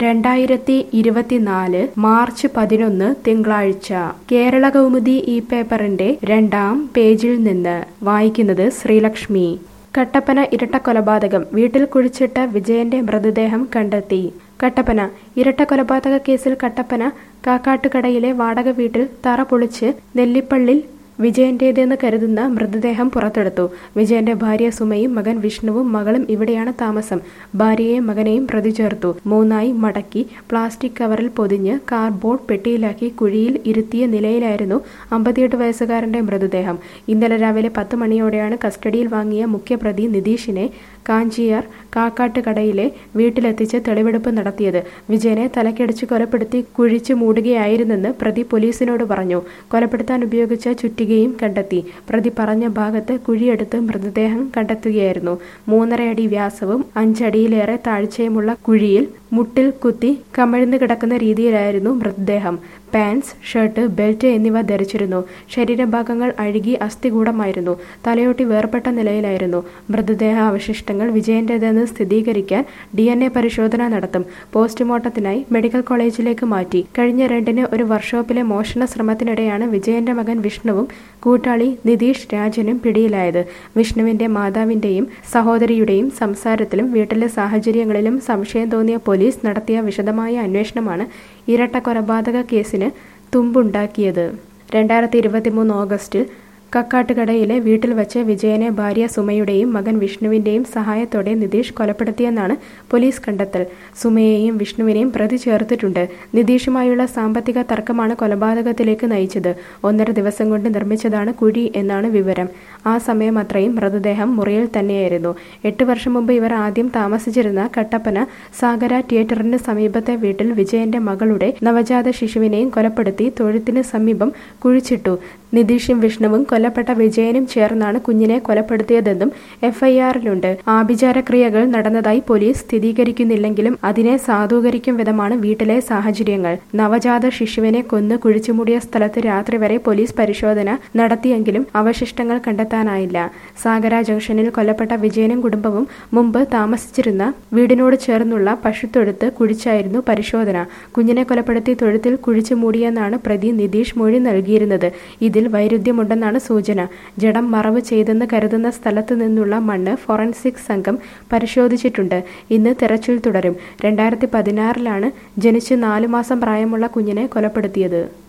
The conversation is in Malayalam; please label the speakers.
Speaker 1: രണ്ടായിരത്തി ഇരുപത്തിനാല് മാർച്ച് പതിനൊന്ന് തിങ്കളാഴ്ച കേരള കൗമുദി ഈ പേപ്പറിന്റെ രണ്ടാം പേജിൽ നിന്ന് വായിക്കുന്നത് ശ്രീലക്ഷ്മി കട്ടപ്പന ഇരട്ട കൊലപാതകം വീട്ടിൽ കുഴിച്ചിട്ട വിജയന്റെ മൃതദേഹം കണ്ടെത്തി കട്ടപ്പന ഇരട്ട കൊലപാതക കേസിൽ കട്ടപ്പന കാക്കാട്ടുകടയിലെ വാടക വീട്ടിൽ തറ പൊളിച്ച് നെല്ലിപ്പള്ളിൽ വിജയന്റേതെന്ന് കരുതുന്ന മൃതദേഹം പുറത്തെടുത്തു വിജയന്റെ ഭാര്യ സുമയും മകൻ വിഷ്ണുവും മകളും ഇവിടെയാണ് താമസം ഭാര്യയെയും മകനെയും പ്രതി ചേർത്തു മൂന്നായി മടക്കി പ്ലാസ്റ്റിക് കവറിൽ പൊതിഞ്ഞ് കാർഡ്ബോർഡ് പെട്ടിയിലാക്കി കുഴിയിൽ ഇരുത്തിയ നിലയിലായിരുന്നു അമ്പത്തിയെട്ട് വയസ്സുകാരന്റെ മൃതദേഹം ഇന്നലെ രാവിലെ പത്ത് മണിയോടെയാണ് കസ്റ്റഡിയിൽ വാങ്ങിയ മുഖ്യപ്രതി നിതീഷിനെ കാഞ്ചിയാർ കാക്കാട്ടുകടയിലെ വീട്ടിലെത്തിച്ച് തെളിവെടുപ്പ് നടത്തിയത് വിജയനെ തലക്കടിച്ച് കൊലപ്പെടുത്തി കുഴിച്ചു മൂടുകയായിരുന്നെന്ന് പ്രതി പോലീസിനോട് പറഞ്ഞു കൊലപ്പെടുത്താൻ ഉപയോഗിച്ച ചുറ്റികയും കണ്ടെത്തി പ്രതി പറഞ്ഞ ഭാഗത്ത് കുഴിയെടുത്ത് മൃതദേഹം കണ്ടെത്തുകയായിരുന്നു മൂന്നര അടി വ്യാസവും അഞ്ചടിയിലേറെ താഴ്ചയുമുള്ള കുഴിയിൽ മുട്ടിൽ കുത്തി കമിഴ്ന്നു കിടക്കുന്ന രീതിയിലായിരുന്നു മൃതദേഹം പാൻസ് ഷർട്ട് ബെൽറ്റ് എന്നിവ ധരിച്ചിരുന്നു ശരീരഭാഗങ്ങൾ അഴുകി അസ്ഥികൂടമായിരുന്നു തലയോട്ടി വേർപെട്ട നിലയിലായിരുന്നു മൃതദേഹ അവശിഷ്ടങ്ങൾ വിജയന്റേതെന്ന് സ്ഥിരീകരിക്കാൻ ഡി എൻ എ പരിശോധന നടത്തും പോസ്റ്റ്മോർട്ടത്തിനായി മെഡിക്കൽ കോളേജിലേക്ക് മാറ്റി കഴിഞ്ഞ രണ്ടിന് ഒരു വർക്ക്ഷോപ്പിലെ മോഷണ ശ്രമത്തിനിടെയാണ് വിജയന്റെ മകൻ വിഷ്ണുവും കൂട്ടാളി നിതീഷ് രാജനും പിടിയിലായത് വിഷ്ണുവിന്റെ മാതാവിന്റെയും സഹോദരിയുടെയും സംസാരത്തിലും വീട്ടിലെ സാഹചര്യങ്ങളിലും സംശയം തോന്നിയ പോലീസ് നടത്തിയ വിശദമായ അന്വേഷണമാണ് ഇരട്ട കൊലപാതക കേസിന് തുമ്പുണ്ടാക്കിയത് രണ്ടായിരത്തി ഇരുപത്തിമൂന്ന് ഓഗസ്റ്റിൽ കക്കാട്ടുകടയിലെ വീട്ടിൽ വെച്ച് വിജയനെ ഭാര്യ സുമയുടെയും മകൻ വിഷ്ണുവിന്റെയും സഹായത്തോടെ നിതീഷ് കൊലപ്പെടുത്തിയെന്നാണ് പോലീസ് കണ്ടെത്തൽ സുമയെയും വിഷ്ണുവിനെയും പ്രതി ചേർത്തിട്ടുണ്ട് നിതീഷുമായുള്ള സാമ്പത്തിക തർക്കമാണ് കൊലപാതകത്തിലേക്ക് നയിച്ചത് ഒന്നര ദിവസം കൊണ്ട് നിർമ്മിച്ചതാണ് കുഴി എന്നാണ് വിവരം ആ സമയം അത്രയും മൃതദേഹം മുറിയിൽ തന്നെയായിരുന്നു എട്ട് വർഷം മുമ്പ് ഇവർ ആദ്യം താമസിച്ചിരുന്ന കട്ടപ്പന സാഗര തിയേറ്ററിന് സമീപത്തെ വീട്ടിൽ വിജയന്റെ മകളുടെ നവജാത ശിശുവിനെയും കൊലപ്പെടുത്തി തൊഴുത്തിന് സമീപം കുഴിച്ചിട്ടു നിതീഷും വിഷ്ണുവും കൊല്ലപ്പെട്ട വിജയനും ചേർന്നാണ് കുഞ്ഞിനെ കൊലപ്പെടുത്തിയതെന്നും എഫ്ഐആറിലുണ്ട് ആഭിചാരക്രിയകൾ നടന്നതായി പോലീസ് സ്ഥിരീകരിക്കുന്നില്ലെങ്കിലും അതിനെ സാധൂകരിക്കും വിധമാണ് വീട്ടിലെ സാഹചര്യങ്ങൾ നവജാത ശിശുവിനെ കൊന്നു കുഴിച്ചുമൂടിയ സ്ഥലത്ത് രാത്രി വരെ പോലീസ് പരിശോധന നടത്തിയെങ്കിലും അവശിഷ്ടങ്ങൾ കണ്ടെത്താനായില്ല സാഗര ജംഗ്ഷനിൽ കൊല്ലപ്പെട്ട വിജയനും കുടുംബവും മുമ്പ് താമസിച്ചിരുന്ന വീടിനോട് ചേർന്നുള്ള പശുത്തൊഴുത്ത് കുഴിച്ചായിരുന്നു പരിശോധന കുഞ്ഞിനെ കൊലപ്പെടുത്തി തൊഴുത്തിൽ കുഴിച്ചു മൂടിയെന്നാണ് പ്രതി നിതീഷ് മൊഴി നൽകിയിരുന്നത് ഇതിൽ വൈരുദ്ധ്യമുണ്ടെന്നാണ് സൂചന ജഡം മറവ് ചെയ്തെന്ന് കരുതുന്ന സ്ഥലത്തു നിന്നുള്ള മണ്ണ് ഫോറൻസിക് സംഘം പരിശോധിച്ചിട്ടുണ്ട് ഇന്ന് തെരച്ചിൽ തുടരും രണ്ടായിരത്തി പതിനാറിലാണ് ജനിച്ച് നാലു മാസം പ്രായമുള്ള കുഞ്ഞിനെ കൊലപ്പെടുത്തിയത്